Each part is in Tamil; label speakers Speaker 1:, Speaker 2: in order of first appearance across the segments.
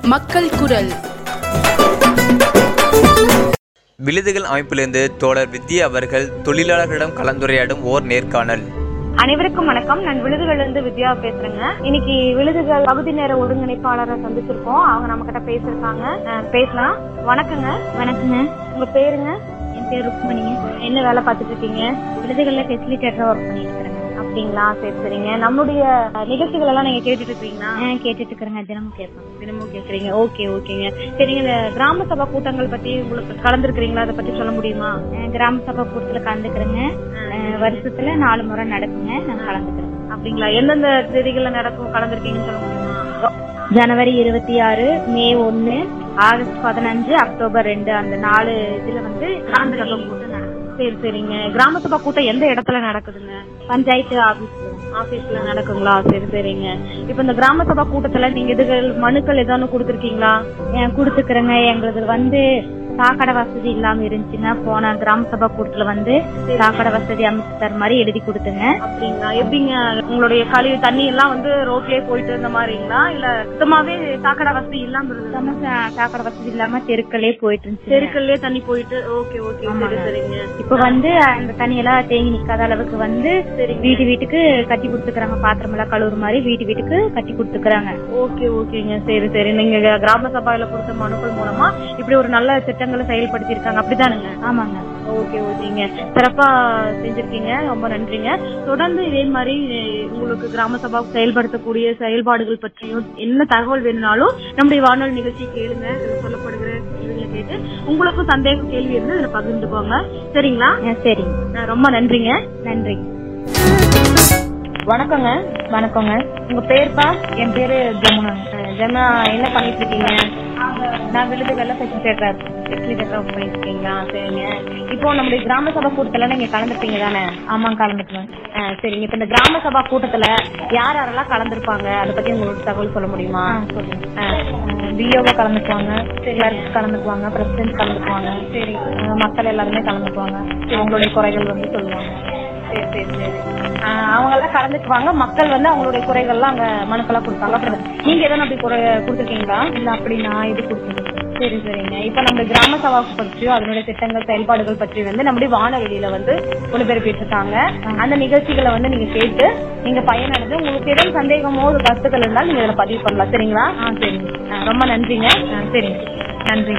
Speaker 1: மக்கள் குரல்
Speaker 2: விழுதுகள் அமைப்பிலிருந்து தோழர் வித்யா அவர்கள் தொழிலாளர்களிடம் கலந்துரையாடும் ஓர் நேர்காணல்
Speaker 3: அனைவருக்கும் வணக்கம் நான் விழுதுகளிலிருந்து வித்யா பேசுறேங்க இன்னைக்கு விழுதுகள் பகுதி நேர ஒருங்கிணைப்பாளரை சந்திச்சிருக்கோம் அவங்க நம்ம கிட்ட பேசிருக்காங்க அஹ் பேசலாம் வணக்கங்க வணக்கங்க உங்க பேருங்க என் பேர் ருக்மணிங்க என்ன வேலை பார்த்துட்டு இருக்கீங்க விழுதுகள்ல ஃபெசிலிட்டேட்டரா ஒர்க் பண்ணிட்டு இருக்கிறேங்க அப்படிங்களா சரி சரிங்க நம்மளுடைய அஹ், நிகழ்ச்சிகள் எல்லாம் நீங்க கேட்டுட்டு இருக்கீங்களா கேட்டுட்டு இருக்கிறேங்க தினமும் கேட்பேன் தினமும் கேக்குறீங்க ஓகே ஓகேங்க சரிங்க இந்த கிராம சபா கூட்டங்கள் பத்தி உங்களுக்கு கலந்துருக்கிறீங்களா அதை பத்தி சொல்ல முடியுமா கிராம சபா கூட்டத்துல கலந்துக்கிறேங்க வருஷத்துல நாலு முறை நடக்குங்க நான் கலந்துக்கிறேன் அப்படிங்களா எந்தெந்த தேதிகள்ல நடக்கும் கலந்துருக்கீங்கன்னு சொல்ல முடியுமா ஜனவரி இருபத்தி ஆறு மே ஒன்னு ஆகஸ்ட் பதினஞ்சு அக்டோபர் ரெண்டு அந்த நாலு இதுல வந்து கிராம சபா கூட்டம் நடக்கும் சரி சரிங்க கிராம சபா கூட்டம் எந்த இடத்துல நடக்குதுங்க பஞ்சாயத்து ஆபீஸ்ல ஆபீஸ்ல நடக்குங்களா சரி சரிங்க இப்ப இந்த கிராம சபா கூட்டத்துல நீங்க இதுகள் மனுக்கள் ஏதாவது கொடுத்துருக்கீங்களா கொடுத்துக்கிறேங்க எங்களுக்கு வந்து சாக்கடை வசதி இல்லாம இருந்துச்சுங்க போன கிராம சபா கூட்டத்துல வந்து சாக்கடை வசதி அமைச்சு தர மாதிரி எழுதி கொடுத்துங்க அப்படிங்களா எப்படிங்க உங்களுடைய கழிவு தண்ணி எல்லாம் வந்து ரோட்லயே போயிட்டு இருந்த மாதிரிங்களா இல்ல சுத்தமாவே சாக்கடை வசதி இல்லாம இருந்தது சாக்கடை வசதி இல்லாம தெருக்களே போயிட்டு இருந்துச்சு தெருக்கள்லயே தண்ணி போயிட்டு ஓகே ஓகே சரி சரிங்க இப்ப வந்து அந்த தண்ணி எல்லாம் தேங்கி நிக்காத அளவுக்கு வந்து வீட்டு வீட்டுக்கு கட்டி கொடுத்துக்கிறாங்க பாத்திரம் எல்லாம் கழுவுற மாதிரி வீட்டு வீட்டுக்கு கட்டி கொடுத்துக்கிறாங்க ஓகே ஓகேங்க சரி சரி நீங்க கிராம சபையில கொடுத்த மனுக்கள் மூலமா இப்படி ஒரு நல்ல திட்டங்களை செயல்படுத்தி இருக்காங்க அப்படிதானுங்க ஆமாங்க ஓகே ஓகேங்க சிறப்பா செஞ்சிருக்கீங்க ரொம்ப நன்றிங்க தொடர்ந்து இதே மாதிரி அஹ், உங்களுக்கு கிராம சபா செயல்படுத்தக்கூடிய செயல்பாடுகள் பற்றியும் என்ன தகவல் வேணும்னாலும் நம்முடைய வானொலி நிகழ்ச்சி கேளுங்க இதுல சொல்லப்படுகிற கேள்விகளை கேட்டு உங்களுக்கும் சந்தேகம் கேள்வி இருந்து இதுல பகிர்ந்துக்கோங்க சரிங்களா சரிங்க ரொம்ப நன்றிங்க நன்றி வணக்கங்க வணக்கங்க உங்க பேர்ப்பா என் பேரு ஜமுனா ஜமுனா என்ன பண்ணிட்டு இருக்கீங்க நான் விழுதுகள்ல ஃபெசிலிட்டேட்டர் ஃபெசிலிட்டேட்டர் ஒர்க் பண்ணிட்டு இருக்கீங்களா சரிங்க இப்போ நம்முடைய கிராம சபா கூட்டத்துல நீங்க கலந்துருப்பீங்க தானே ஆமா கலந்துக்குவேன் சரிங்க இப்ப இந்த கிராம சபா கூட்டத்துல யார் யாரெல்லாம் கலந்துருப்பாங்க அதை பத்தி உங்களுக்கு தகவல் சொல்ல முடியுமா பிஓவ கலந்துக்குவாங்க கிளர்க் கலந்துக்குவாங்க பிரசிடென்ட் கலந்துக்குவாங்க சரி மக்கள் எல்லாருமே கலந்துக்குவாங்க அவங்களுடைய குறைகள் வந்து சொல்லுவாங்க சரி சரி சரி அவங்க எல்லாம் கலந்துக்குவாங்க மக்கள் வந்து அவங்களுடைய குறைகள்லாம் அங்க மனுக்கெல்லாம் கொடுப்பாங்க அப்புறம் நீங்க எதனா அப்படி குறை கொடுத்துருக்கீங்களா இல்ல அப்படி நான் இது கொடுத்துருக்கேன் சரி சரிங்க இப்ப நம்ம கிராம சபா பற்றியோ அதனுடைய திட்டங்கள் செயல்பாடுகள் பற்றி வந்து நம்முடைய வானொலியில வந்து ஒளிபரப்பிட்டு இருக்காங்க அந்த நிகழ்ச்சிகளை வந்து நீங்க கேட்டு நீங்க பயனடைந்து உங்களுக்கு ஏதாவது சந்தேகமோ ஒரு கருத்துக்கள் இருந்தாலும் நீங்க இதுல பதிவு பண்ணலாம் சரிங்களா சரிங்க ரொம்ப நன்றிங்க சரிங்க நன்றி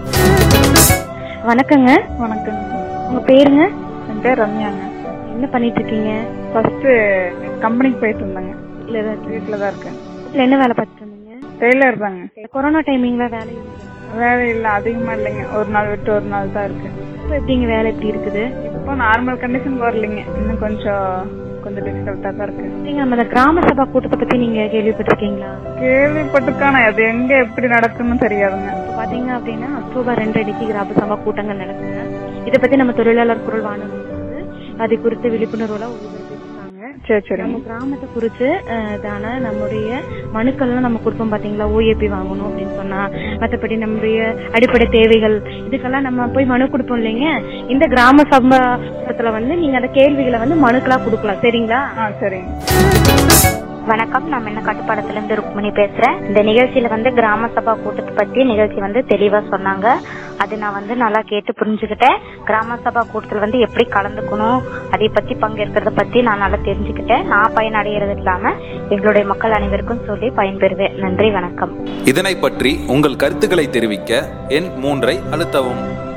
Speaker 3: வணக்கங்க
Speaker 4: வணக்கம்
Speaker 3: உங்க பேருங்க
Speaker 4: என் பேர் ரம்யாங்க
Speaker 3: என்ன பண்ணிட்டு இருக்கீங்க
Speaker 4: ஃபர்ஸ்ட் கம்பெனிக்கு போயிட்டு இருந்தாங்க வீட்டில் தான் இருக்கேன்
Speaker 3: வீட்டுல என்ன வேலை பார்த்துட்டு இருந்தீங்க
Speaker 4: டெய்லர் தாங்க
Speaker 3: கொரோனா டைமிங்ல வேலை இருந்தது.
Speaker 4: வேலை இல்லை அதிகமா இல்லைங்க ஒரு நாள் விட்டு ஒரு நாள் தான் இருக்கு
Speaker 3: இப்ப எப்படிங்க வேலை எப்படி இருக்குது
Speaker 4: இப்போ நார்மல் கண்டிஷன் வரலைங்க இன்னும் கொஞ்சம் கொஞ்சம் டிஃபிகல்ட்டா தான் இருக்கு
Speaker 3: நீங்க நம்ம இந்த கிராம சபா கூட்டத்தை பத்தி நீங்க கேள்விப்பட்டிருக்கீங்களா
Speaker 4: கேள்விப்பட்டிருக்கான அது எங்க எப்படி நடக்குன்னு தெரியாதுங்க
Speaker 3: இப்ப பாத்தீங்க அப்படின்னா அக்டோபர் ரெண்டு அன்னைக்கு கிராம சபா கூட்டங்கள் நடக்குங்க இத பத்தி நம்ம தொழிலாளர் குரல் வானொலி வந்து அது குறித்த விழிப்புணர்வுலாம் ஒளிபரப்பிருக்காங்க
Speaker 4: சரி சரி
Speaker 3: நம்ம கிராமத்தை குறிச்சு அஹ், தான நம்முடைய மனுக்கள்லாம் நம்ம கொடுப்போம் பாத்தீங்களா ஓஏபி வாங்கணும் அப்படின்னு சொன்னா மத்தபடி நம்முடைய அடிப்படை தேவைகள் இதுக்கெல்லாம் நம்ம போய் மனு கொடுப்போம் இல்லைங்க இந்த கிராம சம்பளத்துல வந்து நீங்க அந்த கேள்விகளை வந்து மனுக்களா கொடுக்கலாம் சரிங்களா
Speaker 4: ஆ சரிங்க
Speaker 5: வணக்கம் நான் என்ன கட்டுப்பாடத்துல இருந்து ருக்மணி பேசுறேன் இந்த நிகழ்ச்சியில வந்து கிராம சபா கூட்டத்தை பத்தி நிகழ்ச்சி வந்து தெளிவா சொன்னாங்க அது நான் வந்து நல்லா கேட்டு புரிஞ்சுக்கிட்டேன் கிராம சபா கூட்டத்துல வந்து எப்படி கலந்துக்கணும் அதை பத்தி பங்கேற்கிறத பத்தி நான் நல்லா தெரிஞ்சுக்கிட்டேன் நான் பயனடைகிறது இல்லாம எங்களுடைய மக்கள் அனைவருக்கும் சொல்லி பயன்பெறுவேன் நன்றி வணக்கம்
Speaker 6: இதனை பற்றி உங்கள் கருத்துக்களை தெரிவிக்க எண் மூன்றை அழுத்தவும்